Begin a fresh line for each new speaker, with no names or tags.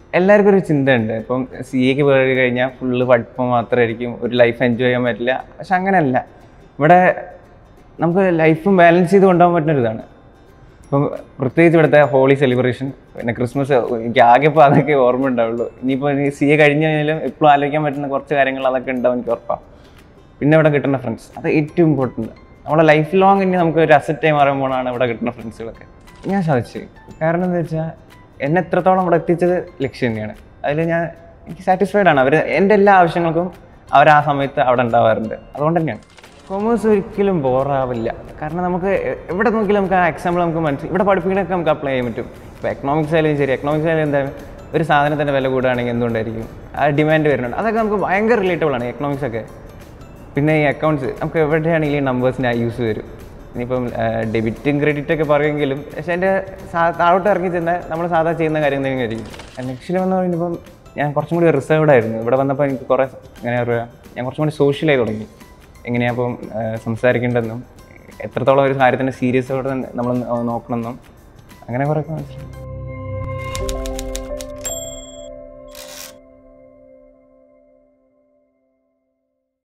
എല്ലാവർക്കും ഒരു ചിന്തയുണ്ട് ഇപ്പം സി എക്ക് പോയി കഴിഞ്ഞാൽ ഫുള്ള് പഠിപ്പം മാത്രമായിരിക്കും ഒരു ലൈഫ് എൻജോയ് ചെയ്യാൻ പറ്റില്ല പക്ഷെ അങ്ങനെയല്ല ഇവിടെ നമുക്ക് ലൈഫും ബാലൻസ് ചെയ്ത് കൊണ്ടുപോകാൻ പറ്റുന്ന ഒരു ഇതാണ് ഇപ്പം പ്രത്യേകിച്ച് ഇവിടുത്തെ ഹോളി സെലിബ്രേഷൻ പിന്നെ ക്രിസ്മസ് എനിക്ക് ആകെ ഇപ്പോൾ അതൊക്കെ ഓർമ്മ ഉണ്ടാവുള്ളൂ ഇനിയിപ്പോൾ സി എ കഴിഞ്ഞ് കഴിഞ്ഞാലും എപ്പോഴും ആലോചിക്കാൻ പറ്റുന്ന കുറച്ച് കാര്യങ്ങൾ അതൊക്കെ ഉണ്ടാവും എനിക്ക് ഉറപ്പാണ് പിന്നെ ഇവിടെ കിട്ടുന്ന ഫ്രണ്ട്സ് അത് ഏറ്റവും ഇമ്പോർട്ടൻറ്റ് നമ്മുടെ ലൈഫ് ലോങ് ഇനി നമുക്ക് ഒരു അസറ്റായി മാറുമ്പോഴാണ് ഇവിടെ കിട്ടുന്ന ഫ്രണ്ട്സുകളൊക്കെ ഞാൻ സാധിച്ചു കാരണം എന്താ വെച്ചാൽ എന്നെ എത്രത്തോളം ഇവിടെ എത്തിച്ചത് ലക്ഷ്യം തന്നെയാണ് അതിൽ ഞാൻ എനിക്ക് സാറ്റിസ്ഫൈഡ് ആണ് അവർ എൻ്റെ എല്ലാ ആവശ്യങ്ങൾക്കും അവർ ആ സമയത്ത് അവിടെ ഉണ്ടാവാറുണ്ട് അതുകൊണ്ട് തന്നെയാണ് കൊമേഴ്സ് ഒരിക്കലും ബോറാവില്ല കാരണം നമുക്ക് എ- എവിടെ നോക്കിയാലും നമുക്ക് ആ എക്സാമ്പിൾ നമുക്ക് മനസ്സിൽ ഇവിടെ പഠിപ്പിക്കണമൊക്കെ നമുക്ക് അപ്ലൈ ചെയ്യാൻ പറ്റും ഇപ്പോൾ എക്കണോമിക്സ് ആയാലും ശരി എക്കണോമിക്സ് ആയാലും എന്താണ് ഒരു സാധനത്തിൻ്റെ വില കൂടുകയാണെങ്കിൽ എന്തുകൊണ്ടായിരിക്കും ആ ഡിമാൻഡ് വരുന്നുണ്ട് അതൊക്കെ നമുക്ക് ഭയങ്കര റിലേറ്റബിൾ ആണ് എക്കണോമിക്സ് ഒക്കെ പിന്നെ ഈ അക്കൗണ്ട്സ് നമുക്ക് എവിടെയാണെങ്കിലും ഈ നമ്പേഴ്സിൻ്റെ യൂസ് വരും ഇനിയിപ്പം ഡെബിറ്റും ക്രെഡിറ്റും ഒക്കെ പറയുമെങ്കിലും പക്ഷേ എൻ്റെ താഴോട്ട് ഇറങ്ങി ചെന്നാൽ നമ്മൾ സാധാ ചെയ്യുന്ന കാര്യം തന്നെ ആയിരിക്കും ലക്ഷ്യം എന്ന് പറയുമ്പം ഞാൻ കുറച്ചും കൂടി റിസർവ്ഡ് ആയിരുന്നു ഇവിടെ വന്നപ്പോൾ എനിക്ക് കുറേ എങ്ങനെ പറയുക ഞാൻ കുറച്ചും കൂടി സോഷ്യലായി തുടങ്ങി എങ്ങനെയാണ് അപ്പം സംസാരിക്കേണ്ടതെന്നും എത്രത്തോളം ഒരു കാര്യത്തിൻ്റെ സീരിയസോടെ നമ്മൾ നോക്കണമെന്നും അങ്ങനെ കുറേ മനസ്സിലായി